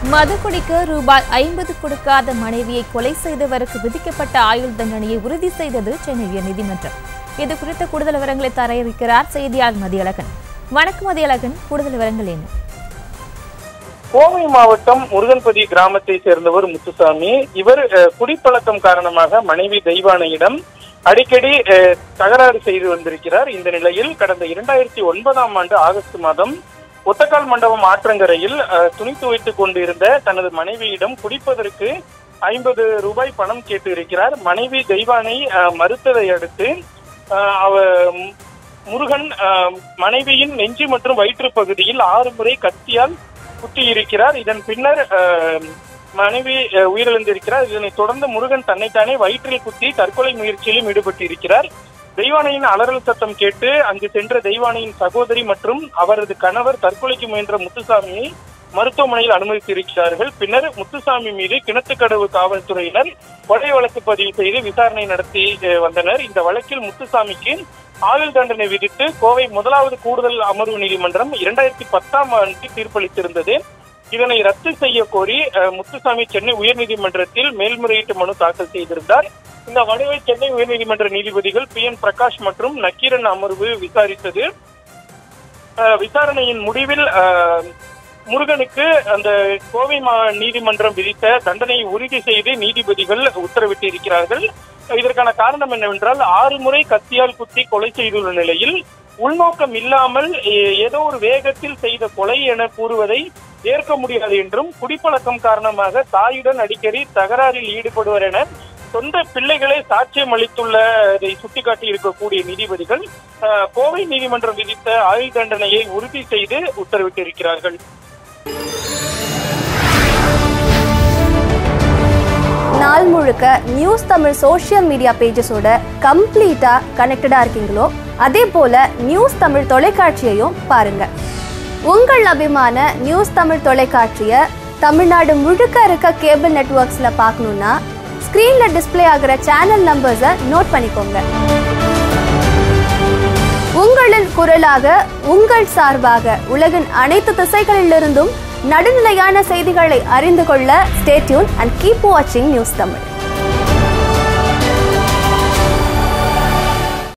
மது குடிக்க ரூபாய் ஐம்பது கொடுக்காத மனைவியை கொலை செய்தவருக்கு விதிக்கப்பட்ட ஆயுள் தண்டனையை உறுதி செய்தது சென்னை உயர்நீதிமன்றம் இது குறித்த கூடுதல் விவரங்களை தர இருக்கிறார் செய்தியாளர் மதியழகன் வணக்கம் மதியழகன் கூடுதல் விவரங்கள் என்ன கோவை மாவட்டம் முருகன்பதி கிராமத்தை சேர்ந்தவர் முத்துசாமி இவர் அஹ், குடிப்பழக்கம் காரணமாக மனைவி தெய்வானையிடம் அடிக்கடி அஹ், தகராறு செய்து வந்திருக்கிறார் இந்த நிலையில் கடந்த இரண்டாயிரத்தி ஒன்பதாம் ஆண்டு ஆகஸ்ட் மாதம் ஒத்தக்கால் மண்டபம் ஆற்றங்கரையில் அஹ், துணி துவைத்துக் கொண்டிருந்த தனது மனைவியிடம் குடிப்பதற்கு ஐம்பது ரூபாய் பணம் கேட்டு இருக்கிறார் மனைவி தெய்வானை அஹ், மறுத்ததை அடுத்து அஹ், அவ முருகன் அஹ், மனைவியின் நெஞ்சு மற்றும் வயிற்று பகுதியில் ஆறு முறை கத்தியால் குத்தி இருக்கிறார் இதன் பின்னர் அஹ், மனைவி அஹ், உயிரிழந்திருக்கிறார் இதனைத் தொடர்ந்து முருகன் தன்னைத்தானே வயிற்றில் குத்தி தற்கொலை முயற்சியிலும் ஈடுபட்டு இருக்கிறார் தெய்வானையின் அலறல் சத்தம் கேட்டு அங்கு சென்ற தெய்வானையின் சகோதரி மற்றும் அவரது கணவர் தற்கொலைக்கு முயன்ற முத்துசாமியை மருத்துவமனையில் அனுமதித்திருக்கிறார்கள் பின்னர் முத்துசாமி மீது கிணத்துக்கடவு காவல்துறையினர் கொலை வழக்கு பதிவு செய்து விசாரணை நடத்தி அஹ், வந்தனர் இந்த வழக்கில் முத்துசாமிக்கு ஆயுள் தண்டனை விதித்து கோவை முதலாவது கூடுதல் அமர்வு நீதிமன்றம் இரண்டாயிரத்தி பத்தாம் ஆண்டு தீர்ப்பளித்திருந்தது இதனை ரத்து செய்ய கோரி அஹ், முத்துசாமி சென்னை உயர்நீதிமன்றத்தில் மேல்முறையீட்டு மனு தாக்கல் செய்திருந்தார் இந்த மனுவை சென்னை உயர்நீதிமன்ற நீதிபதிகள் பி என் பிரகாஷ் மற்றும் நக்கீரன் அமர்வு விசாரித்தது அஹ், விசாரணையின் முடிவில் அஹ், முருகனுக்கு அந்த கோவை மா நீதிமன்றம் விதித்த தண்டனையை உறுதி செய்து நீதிபதிகள் உத்தரவிட்டிருக்கிறார்கள் இதற்கான காரணம் என்னவென்றால் ஆறு முறை கத்தியால் குத்தி கொலை செய்துள்ள நிலையில் உள்நோக்கம் இல்லாமல் எ- ஏதோ ஒரு வேகத்தில் செய்த கொலை என கூறுவதை ஏற்க முடியாது என்றும் குடிப்பழக்கம் காரணமாக தாயுடன் அடிக்கடி தகராறில் ஈடுபடுவர் என சொந்த பிள்ளைகளே சாட்சியம் அளித்துள்ளதை சுட்டிக்காட்டி இருக்கக்கூடிய நீதிபதிகள் அஹ், கோவை நீதிமன்றம் விதித்த ஆயுள் தண்டனையை உறுதி செய்து உத்தரவிட்டிருக்கிறார்கள் நாள் முழுக்க நியூஸ் தமிழ் சோஷியல் மீடியா பேஜஸோட கம்ப்ளீட்டாக கனெக்டடாக இருக்கீங்களோ அதே போல் நியூஸ் தமிழ் தொலைக்காட்சியையும் பாருங்க உங்கள் அபிமான நியூஸ் தமிழ் தொலைக்காட்சியை தமிழ்நாடு முழுக்க இருக்க கேபிள் நெட்வொர்க்ஸில் பார்க்கணுன்னா ஸ்க்ரீனில் டிஸ்ப்ளே ஆகிற சேனல் நம்பர்ஸை நோட் பண்ணிக்கோங்க உங்களின் குரலாக உங்கள் சார்பாக உலகின் அனைத்து திசைகளிலிருந்தும் நடுநிலையான செய்திகளை அறிந்து கொள்ள ஸ்டேட்யூன் அண்ட் கீப் வாட்சிங் நியூஸ் தமிழ்